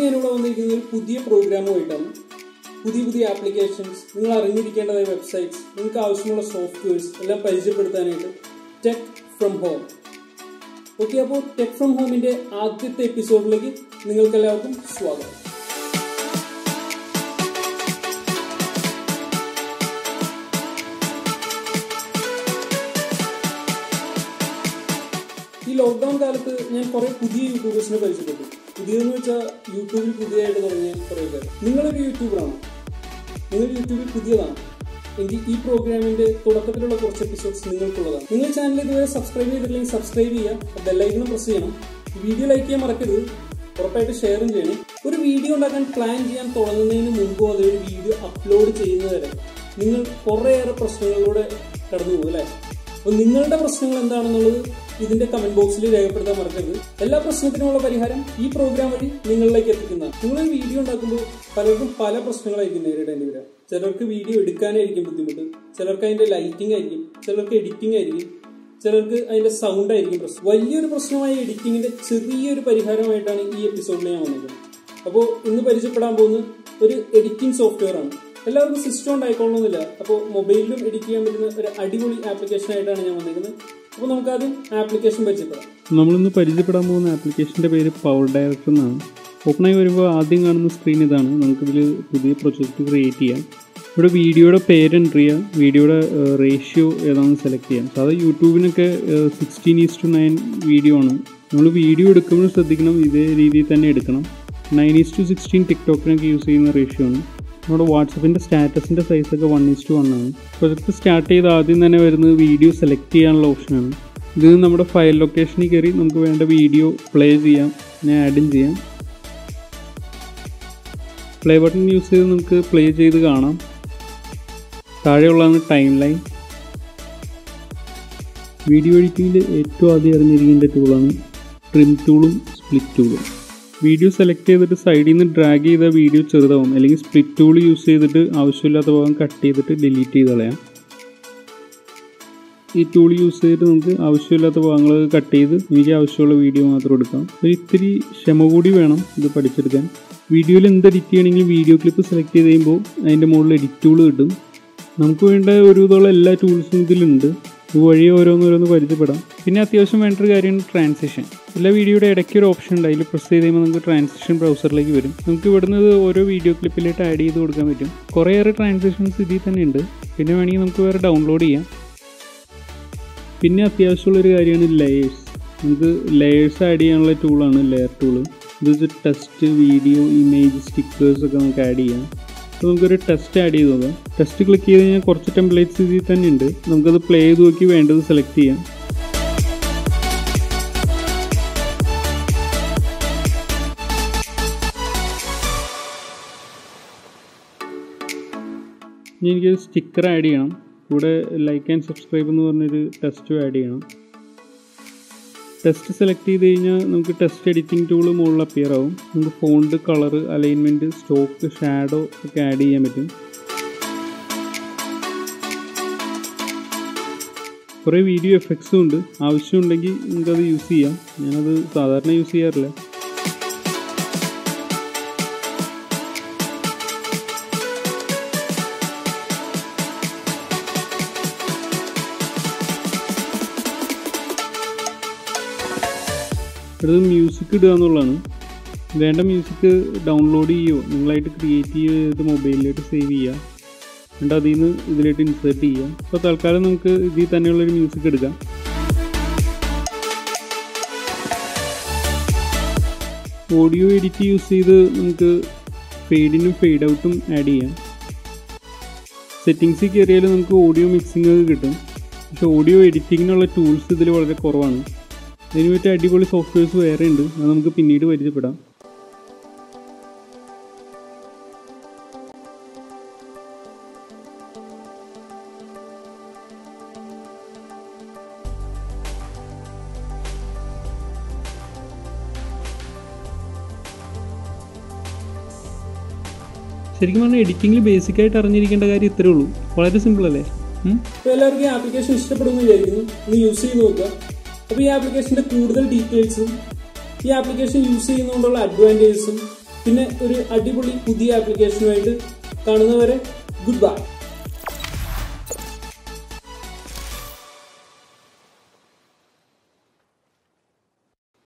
ഞാനിവിടെ വന്നിരിക്കുന്നത് ഒരു പുതിയ പ്രോഗ്രാമുമായിട്ടാണ് പുതിയ പുതിയ ആപ്ലിക്കേഷൻസ് നിങ്ങൾ അറിഞ്ഞിരിക്കേണ്ടതായ വെബ്സൈറ്റ്സ് നിങ്ങൾക്ക് ആവശ്യമുള്ള സോഫ്റ്റ്വെയർസ് എല്ലാം പരിചയപ്പെടുത്താനായിട്ട് ടെക് ഫ്രം ഹോം ഓക്കെ അപ്പോൾ ടെക് ഫ്രം ഹോമിന്റെ ആദ്യത്തെ എപ്പിസോഡിലേക്ക് നിങ്ങൾക്ക് എല്ലാവർക്കും സ്വാഗതം ഈ ലോക്ക്ഡൌൺ കാലത്ത് ഞാൻ കുറെ പുതിയ യൂട്യൂബേഴ്സിനെ പരിചയപ്പെട്ടു പുതിയതെന്ന് വെച്ചാൽ യൂട്യൂബിൽ പുതിയതായിട്ട് തുടങ്ങിയ കുറെ പേർ നിങ്ങളൊരു യൂട്യൂബറാണോ നിങ്ങൾ യൂട്യൂബിൽ പുതിയതാണ് എങ്കിൽ ഈ പ്രോഗ്രാമിന്റെ തുടക്കത്തിലുള്ള കുറച്ച് എപ്പിസോഡ്സ് നിങ്ങൾക്കുള്ളതാണ് നിങ്ങൾ ചാനൽ ഇതുവരെ സബ്സ്ക്രൈബ് ചെയ്തിട്ടില്ലെങ്കിൽ സബ്സ്ക്രൈബ് ചെയ്യുക ബെല്ലൈക്കണം പ്രസ് ചെയ്യണം വീഡിയോ ലൈക്ക് ചെയ്യാൻ മറക്കരുത് ഉറപ്പായിട്ട് ഷെയറും ചെയ്യണം ഒരു വീഡിയോ ഉണ്ടാക്കാൻ പ്ലാൻ ചെയ്യാൻ തുടങ്ങുന്നതിന് മുമ്പോ അതൊരു വീഡിയോ അപ്ലോഡ് ചെയ്യുന്നവരെ നിങ്ങൾ കുറേയേറെ പ്രശ്നങ്ങളിലൂടെ കടന്നു പോകും അല്ലേ അപ്പോൾ നിങ്ങളുടെ പ്രശ്നങ്ങൾ എന്താണെന്നുള്ളത് ഇതിന്റെ കമന്റ് ബോക്സിൽ രേഖപ്പെടുത്താൻ മറക്കരുത് എല്ലാ പ്രശ്നത്തിനുമുള്ള പരിഹാരം ഈ പ്രോഗ്രാം വഴി നിങ്ങളിലേക്ക് എത്തിക്കുന്നതാണ് നിങ്ങൾ വീഡിയോ ഉണ്ടാക്കുമ്പോൾ പലർക്കും പല പ്രശ്നങ്ങളായിരിക്കും നേരിടേണ്ടി വരിക ചിലർക്ക് വീഡിയോ എടുക്കാനായിരിക്കും ബുദ്ധിമുട്ട് ചിലർക്ക് അതിന്റെ ലൈറ്റിംഗ് ആയിരിക്കും ചിലർക്ക് എഡിറ്റിംഗ് ആയിരിക്കും ചിലർക്ക് അതിന്റെ സൗണ്ട് ആയിരിക്കും പ്രശ്നം വലിയൊരു പ്രശ്നമായ എഡിറ്റിംഗിന്റെ ചെറിയൊരു പരിഹാരമായിട്ടാണ് ഈ എപ്പിസോഡിൽ ഞാൻ വന്നിരിക്കുന്നത് അപ്പോൾ ഇന്ന് പരിചയപ്പെടാൻ പോകുന്നത് ഒരു എഡിറ്റിംഗ് സോഫ്റ്റ്വെയർ ആണ് എല്ലാവർക്കും സിസ്റ്റം ഉണ്ടായിക്കൊള്ളണമെന്നില്ല അപ്പോൾ മൊബൈലിലും എഡിറ്റ് ചെയ്യാൻ പറ്റുന്ന ഒരു അടിപൊളി ആപ്ലിക്കേഷൻ ആയിട്ടാണ് ഞാൻ വന്നിരിക്കുന്നത് അപ്പോൾ നമുക്ക് ആദ്യം ആപ്ലിക്കേഷൻ പരിചയപ്പെടാം നമ്മളിന്ന് പരിചയപ്പെടാൻ പോകുന്ന ആപ്ലിക്കേഷൻ്റെ പേര് പവർ ഡയറക്ടർ എന്നാണ് ഓപ്പണായി വരുമ്പോൾ ആദ്യം കാണുന്ന സ്ക്രീൻ ഇതാണ് നമുക്കിതിൽ പുതിയ പ്രൊജക്റ്റ് ക്രിയേറ്റ് ചെയ്യാം ഇവിടെ വീഡിയോയുടെ പേര് എൻ്റർ ചെയ്യാം വീഡിയോയുടെ റേഷ്യോ ഏതാണെന്ന് സെലക്ട് ചെയ്യാം സാധാരണ യൂട്യൂബിനൊക്കെ sixteen is to nine video ആണ് നമ്മൾ വീഡിയോ എടുക്കുമ്പോൾ ശ്രദ്ധിക്കണം ഇതേ രീതിയിൽ തന്നെ എടുക്കണം നയൻ ഈസ് ടു സിക്സ്റ്റീൻ ടിക്ടോക്കിനൊക്കെ യൂസ് ചെയ്യുന്ന റേഷ്യോ ആണ് നമ്മുടെ വാട്സപ്പിൻ്റെ സ്റ്റാറ്റസിൻ്റെ സൈസൊക്കെ വൺ ഈസ് ടു വൺ ആണ് പ്രൊജക്റ്റ് സ്റ്റാർട്ട് ചെയ്ത് ആദ്യം തന്നെ വരുന്നത് വീഡിയോ സെലക്ട് ചെയ്യാനുള്ള ഓപ്ഷനാണ് ഇത് നമ്മുടെ ഫയൽ ലൊക്കേഷനിൽ കയറി നമുക്ക് വേണ്ട വീഡിയോ പ്ലേ ചെയ്യാം ഞാൻ ആഡും ചെയ്യാം പ്ലേ ബട്ടൺ യൂസ് ചെയ്ത് നമുക്ക് പ്ലേ ചെയ്ത് കാണാം താഴെയുള്ളതാണ് ടൈം ലൈൻ വീഡിയോ എഡിറ്റിങ്ങിൽ ഏറ്റവും ആദ്യം അറിഞ്ഞിരിക്കേണ്ട ടൂളാണ് ട്രിം ടൂളും സ്പ്ലിറ്റ് ടൂളും വീഡിയോ സെലക്ട് ചെയ്തിട്ട് സൈഡിൽ നിന്ന് ഡ്രാഗ് ചെയ്ത വീഡിയോ ചെറുതാവും അല്ലെങ്കിൽ സ്പ്ലിറ്റ് ടൂൾ യൂസ് ചെയ്തിട്ട് ആവശ്യമില്ലാത്ത ഭാഗം കട്ട് ചെയ്തിട്ട് ഡിലീറ്റ് ചെയ്ത് കളയാം ഈ ടൂൾ യൂസ് ചെയ്തിട്ട് നമുക്ക് ആവശ്യമില്ലാത്ത ഭാഗങ്ങൾ കട്ട് ചെയ്ത് എനിക്ക് ആവശ്യമുള്ള വീഡിയോ മാത്രം എടുക്കാം ഒരു ഇത്തിരി ക്ഷമ കൂടി വേണം ഇത് പഠിച്ചെടുക്കാൻ വീഡിയോയിൽ എന്ത് എഡിറ്റ് ചെയ്യണമെങ്കിൽ വീഡിയോ ക്ലിപ്പ് സെലക്ട് ചെയ്ത് കഴിയുമ്പോൾ അതിൻ്റെ മുകളിൽ എഡിറ്റ് ടൂൾ കിട്ടും നമുക്ക് വേണ്ട ഒരു വിധമുള്ള എല്ലാ ടൂൾസും ഇതിലുണ്ട് ഇതുവഴി ഓരോന്നോരോന്ന് പരിചയപ്പെടാം പിന്നെ അത്യാവശ്യം വേണ്ട ഒരു കാര്യമാണ് ട്രാൻസിഷൻ എല്ലാ വീഡിയോയുടെ ഇടയ്ക്ക് ഒരു ഓപ്ഷൻ ഉണ്ട് അതിൽ പ്രസ് ചെയ്ത് കഴിയുമ്പോൾ നമുക്ക് ട്രാൻസിഷൻ ബ്രൗസറിലേക്ക് വരും നമുക്ക് ഇവിടുന്ന് ഇത് ഓരോ വീഡിയോ ക്ലിപ്പിലായിട്ട് ആഡ് ചെയ്ത് കൊടുക്കാൻ പറ്റും കുറേയേറെ ട്രാൻസിഷൻസ് ഇതിൽ തന്നെ ഉണ്ട് പിന്നെ വേണമെങ്കിൽ നമുക്ക് വേറെ ഡൗൺലോഡ് ചെയ്യാം പിന്നെ അത്യാവശ്യമുള്ളൊരു കാര്യമാണ് ലെയേഴ്സ് നമുക്ക് ലെയേഴ്സ് ആഡ് ചെയ്യാനുള്ള ടൂളാണ് ലെയർ ടൂള് ഇത് വെച്ച് ടെസ്റ്റ് വീഡിയോ ഇമേജ് സ്റ്റിക്കേഴ്സ് ഒക്കെ നമുക്ക് ആഡ് ചെയ്യാം അപ്പോൾ നമുക്കൊരു ടെസ്റ്റ് ആഡ് ചെയ്ത് നോക്കാം ടെസ്റ്റ് ക്ലിക്ക് ചെയ്ത് കഴിഞ്ഞാൽ കുറച്ച് ടെംപ്ലേറ്റ്സ് ഇതിൽ തന്നെ ഉണ്ട് നമുക്കത് പ്ലേ ചെയ്ത് നോക്കി വേണ്ടത് സെലക്ട് ചെയ്യാം ഇനി എനിക്ക് സ്റ്റിക്കർ ആഡ് ചെയ്യണം കൂടെ ലൈക്ക് ആൻഡ് സബ്സ്ക്രൈബ് എന്ന് പറഞ്ഞൊരു ടെസ്റ്റും ആഡ് ചെയ്യണം ടെസ്റ്റ് സെലക്ട് ചെയ്ത് കഴിഞ്ഞാൽ നമുക്ക് ടെസ്റ്റ് എഡിറ്റിംഗ് ടൂൾ മുകളിൽ അപ്പിയർ ആവും നമുക്ക് font colour alignment stroke shadow ഒക്കെ ആഡ് ചെയ്യാൻ പറ്റും കുറേ വീഡിയോ എഫക്ട്സും ഉണ്ട് ആവശ്യമുണ്ടെങ്കിൽ നമുക്കത് യൂസ് ചെയ്യാം ഞാനത് സാധാരണ യൂസ് ചെയ്യാറില്ല അടുത്തത് മ്യൂസിക് ഇടുക എന്നുള്ളതാണ് വേണ്ട മ്യൂസിക് ഡൗൺലോഡ് ചെയ്യുകയോ നിങ്ങളായിട്ട് ക്രിയേറ്റ് ചെയ്ത് മൊബൈലിലായിട്ട് സേവ് ചെയ്യുക എന്നിട്ട് അതിൽ നിന്ന് ഇതിലായിട്ട് ഇൻസേർട്ട് ചെയ്യുക അപ്പോൾ തൽക്കാലം നമുക്ക് ഇതിൽ തന്നെയുള്ളൊരു മ്യൂസിക് എടുക്കാം ഓഡിയോ എഡിറ്റ് യൂസ് ചെയ്ത് നമുക്ക് ഫെയ്ഡിനും ഫെയ്ഡ് ഔട്ടും ആഡ് ചെയ്യാം സെറ്റിങ്സിൽ കയറിയാൽ നമുക്ക് ഓഡിയോ മിക്സിംഗ് ഒക്കെ കിട്ടും പക്ഷെ ഓഡിയോ എഡിറ്റിങ്ങിനുള്ള ടൂൾസ് ഇതിൽ വളരെ കുറവാണ് അതിന് പറ്റിയ അടിപൊളി സോഫ്റ്റ്വെയർസ് വേറെ ഉണ്ട് അത് നമുക്ക് പിന്നീട് പരിചയപ്പെടാം ശരിക്കും പറഞ്ഞാൽ എഡിറ്റിങ്ങിൽ ബേസിക് ആയിട്ട് അറിഞ്ഞിരിക്കേണ്ട കാര്യം ഇത്രേ ഉള്ളൂ വളരെ സിമ്പിൾ അല്ലേ ഉം? അപ്പോൾ എല്ലാവർക്കും ഈ ആപ്ലിക്കേഷൻ ഇഷ്ടപ്പെടുമെന്ന് വിചാരിക്കുന്നു ഒന്ന് യൂസ് ചെയ്ത് നോക്കുക അപ്പോൾ ഈ ആപ്ലിക്കേഷന്റെ കൂടുതൽ ഡീറ്റെയിൽസും ഈ ആപ്ലിക്കേഷൻ യൂസ് ചെയ്യുന്നതുകൊണ്ടുള്ള അഡ്വാൻറ്റേജസും പിന്നെ ഒരു അടിപൊളി പുതിയ ആപ്ലിക്കേഷനുമായിട്ട് കാണുന്നവരെ ഗുഡ് ബൈ